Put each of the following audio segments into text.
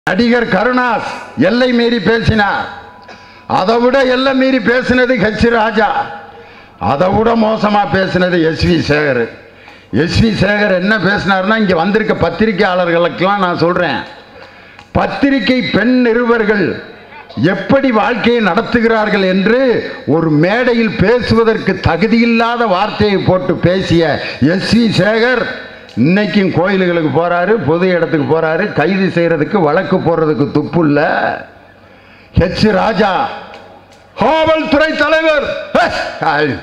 நடிகர் கருணாஸ் எல்லை மீறி பேசினார் அதை விட எல்லை மீறி பேசினது ஹெச் ராஜா அதை விட மோசமா பேசினது எஸ் வி சேகர் எஸ் வி சேகர் என்ன பேசினார்னா இங்க வந்திருக்க பத்திரிகையாளர்களுக்கெல்லாம் நான் சொல்றேன் பத்திரிகை பெண் நிருபர்கள் எப்படி வாழ்க்கையை நடத்துகிறார்கள் என்று ஒரு மேடையில் பேசுவதற்கு தகுதியில்லாத வார்த்தையை போட்டு பேசிய எஸ் வி சேகர் இன்னைக்கும் கோயில்களுக்கு போறாரு பொது இடத்துக்கு போறாரு கைது செய்யறதுக்கு வழக்கு போடுறதுக்கு துப்பு இல்ல ஹெச் ராஜா காவல்துறை தலைவர் ஹே, ஐ.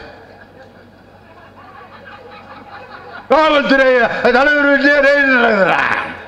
காவல்துறை தலைவர் வீட்டிலே ரெய்டு நடக்குதுடா.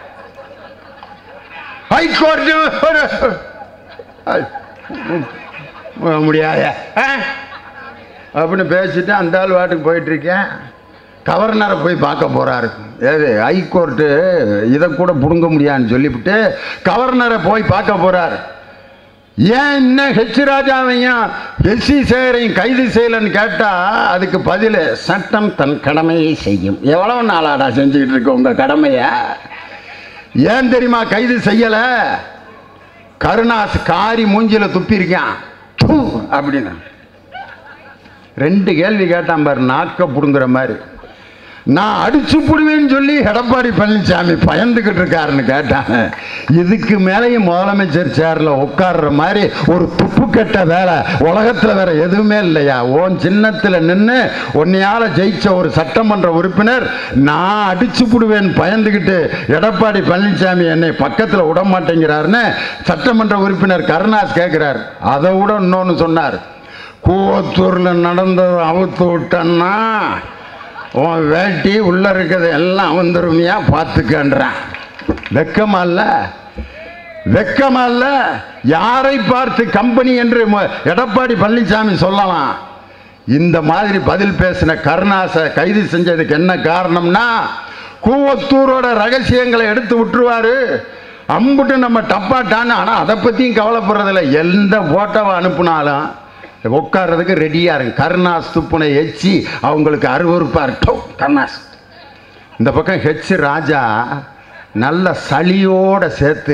ஹைகோர்ட் ஒரு ஐ, முடியாது ஆ? அப்படின்னு பேசிட்டு அந்த ஆள் வாட்டுக்கு போயிட்டு இருக்கேன் கவர்னரை போய் பார்க்க போறாரு ஏது ஹைகோர்ட்டு இதை கூட பிடுங்க முடியாதுன்னு சொல்லிவிட்டு கவர்னரை போய் பார்க்க போறாரு ஏன் இன்னும் ஹெச் ராஜாவையும் எஸ்சி சேகரையும் கைது செய்யலைன்னு கேட்டா அதுக்கு பதில் சட்டம் தன் கடமையை செய்யும் எவ்வளவு நாளாடா செஞ்சுக்கிட்டு இருக்க உங்க கடமையை ஏன் தெரியுமா கைது செய்யல கருணாஸ் காரி மூஞ்சில துப்பியிருக்கான் தூ அப்படின்னு ரெண்டு கேள்வி கேட்டான் பாரு நாக்க புடுங்குற மாதிரி நான் அடிச்சு புடுவேன்னு சொல்லி எடப்பாடி பழனிசாமி பயந்துக்கிட்டு இருக்காருன்னு கேட்டாங்க இதுக்கு மேலேயும் முதலமைச்சர் சேர்ல உட்கார்ற மாதிரி ஒரு துப்பு கெட்ட வேலை உலகத்தில் வேற எதுவுமே இல்லையா ஓன் சின்னத்தில் நின்று உன்னையால ஜெயிச்ச ஒரு சட்டமன்ற உறுப்பினர் நான் அடிச்சு புடுவேன் பயந்துக்கிட்டு எடப்பாடி பழனிசாமி என்னை பக்கத்தில் விட மாட்டேங்கிறாருன்னு சட்டமன்ற உறுப்பினர் கருணாஸ் கேட்கிறார் அதை விட இன்னொன்று சொன்னார் கூவத்தூரில் நடந்தது அவுத்து விட்டேன்னா உன் வேட்டி உள்ள இருக்கிறது எல்லாம் வந்துருமையா பார்த்துக்கன்றான் வெக்கமா இல்ல வெக்கமா இல்ல யாரை பார்த்து கம்பெனி என்று மு- எடப்பாடி பழனிசாமி சொல்லலாம் இந்த மாதிரி பதில் பேசின கருணாசை கைது செஞ்சதுக்கு என்ன காரணம்னா கூவத்தூரோட ரகசியங்களை எடுத்து விட்டுருவாரு அம்புட்டு நம்ம டப்பாட்டான்னு ஆனால் அதை பற்றியும் கவலைப்படுறதில்ல எந்த போட்டோவை அனுப்புனாலும் உட்கார்றதுக்கு ரெடியாக இருங்க கருணாஸ் துப்புனை எச்சி அவங்களுக்கு அருவறுப்பாக இருக்கட்டும் கருணாஸ் இந்த பக்கம் ஹெச் ராஜா நல்ல சளியோட சேர்த்து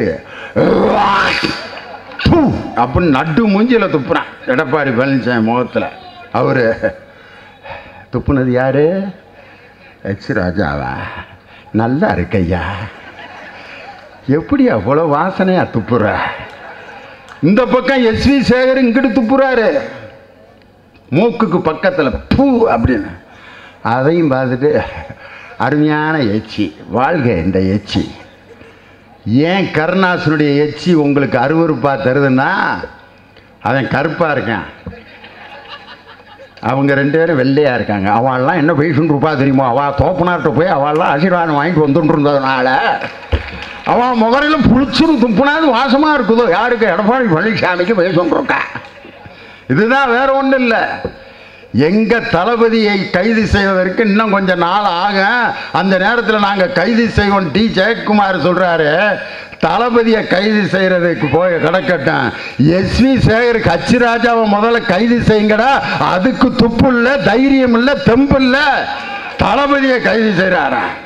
து அப்படின்னு நடு மூஞ்சில துப்புறான் எடப்பாடி பழனிசாமி முகத்தில் அவரு துப்புனது யாரு ஹெச் ராஜாவா நல்லா இருக்கையா எப்படி அவ்வளோ வாசனையா துப்புற இந்த பக்கம் எஸ் வி சேகர் இங்கிட்டு துப்புறாரு மூக்குக்கு பக்கத்தில் பூ அப்படின்னு அதையும் பார்த்துட்டு அருமையான எச்சி வாழ்க இந்த எச்சி ஏன் கருணாசனுடைய எச்சி உங்களுக்கு அருவருப்பாக தருதுன்னா அவன் கருப்பாக இருக்கான் அவங்க ரெண்டு பேரும் வெள்ளையா இருக்காங்க அவள்லாம் என்ன பேசிட்டு இருப்பா தெரியுமோ அவள் தோப்பனார்கிட்ட போய் அவள்லாம் ஆசீர்வாதம் வாங்கிட்டு வந்துட்டு இருந்ததுனால அவன் முகரையிலும் புளிச்சுன்னு துப்புனாது வாசமா இருக்குதோ யாருக்கு எடப்பாடி பழனிசாமிக்கு பேசிட்டு இருக்கா இதுதான் வேற ஒன்றும் இல்லை எங்க தளபதியை கைது செய்வதற்கு இன்னும் கொஞ்சம் நாள் ஆகும் அந்த நேரத்தில் நாங்கள் கைது செய்வோம் டி ஜெயக்குமார் சொல்றாரு தளபதியை கைது செய்யறதுக்கு போய் கிடக்கட்டும் எஸ்வி சேகர் கட்சி ராஜாவை முதல்ல கைது செய்யுங்கடா அதுக்கு துப்பு இல்லை தைரியம் இல்லை தெம்பு இல்லை தளபதியை கைது செய்கிறாரா